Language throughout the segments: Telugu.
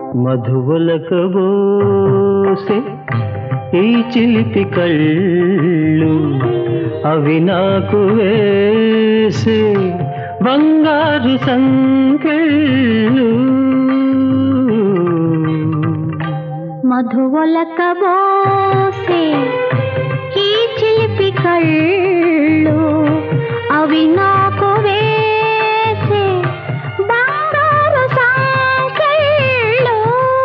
మధువలకబోసే ఈ చిలిపి కళ్ళు అవి నాకు వేసే బంగారు సంకెళ్ళు మధువలకబోసే ఈ చిలిపి కళ్ళు అవి నాకు వేసే బంగారు సంకెళ్ళు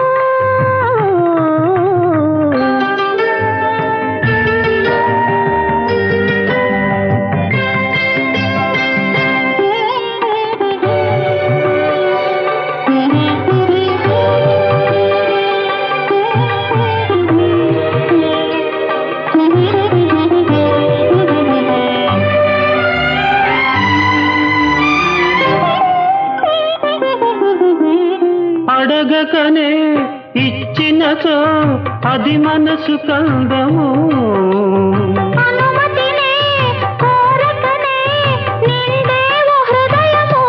అడగకనే ఇచ్చినచో అది మనసు కందము అనుమతినే కోరకనే నిండేవు హృదయము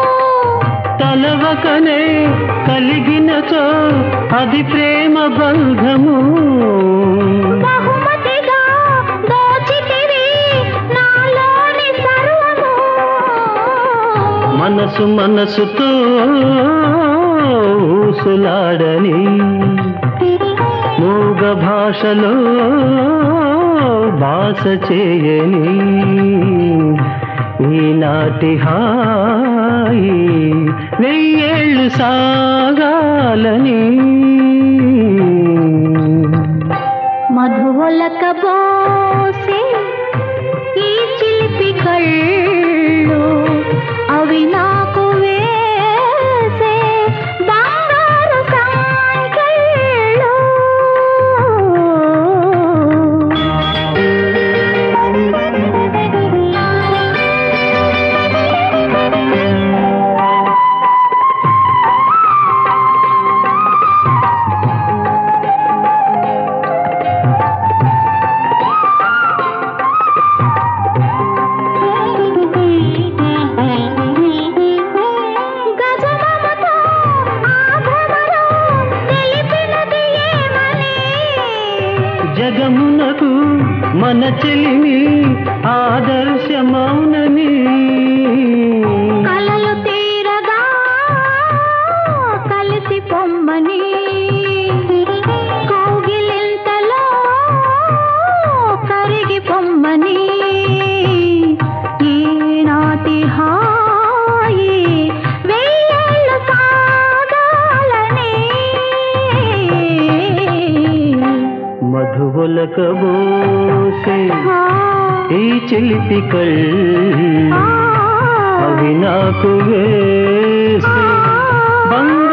తలవకనే కలిగినచో అది ప్రేమ బంధము బహుమతిగా దోచితివి నాలోని సర్వము మనసు మనసుతో ఊసులాడని మూగ భాషలో భాష చేయని ఈనాటి హాయి వెయ్యేళ్ళు సాగాలని మధువలక బోసే ఈ చిలిపి కళ్ళు అవి నాకు వేసే బంగారు సంకెళ్ళు గజమమతో ఆభరణం తెలిపినది ఏమని జగమునకు మన చెలిమి ఆదర్శమౌనని కలలు తీరగా కలిసి పొమ్మని కౌగిలింతలో కరిగి పొమ్మని ఈనాటి హాయి వెయ్యేళ్ళు సాగాలని మధువులక బోసే ఆ, ఈ చిలిపి కళ్ళు ఆ, అవి నాకు వేసే బంగారు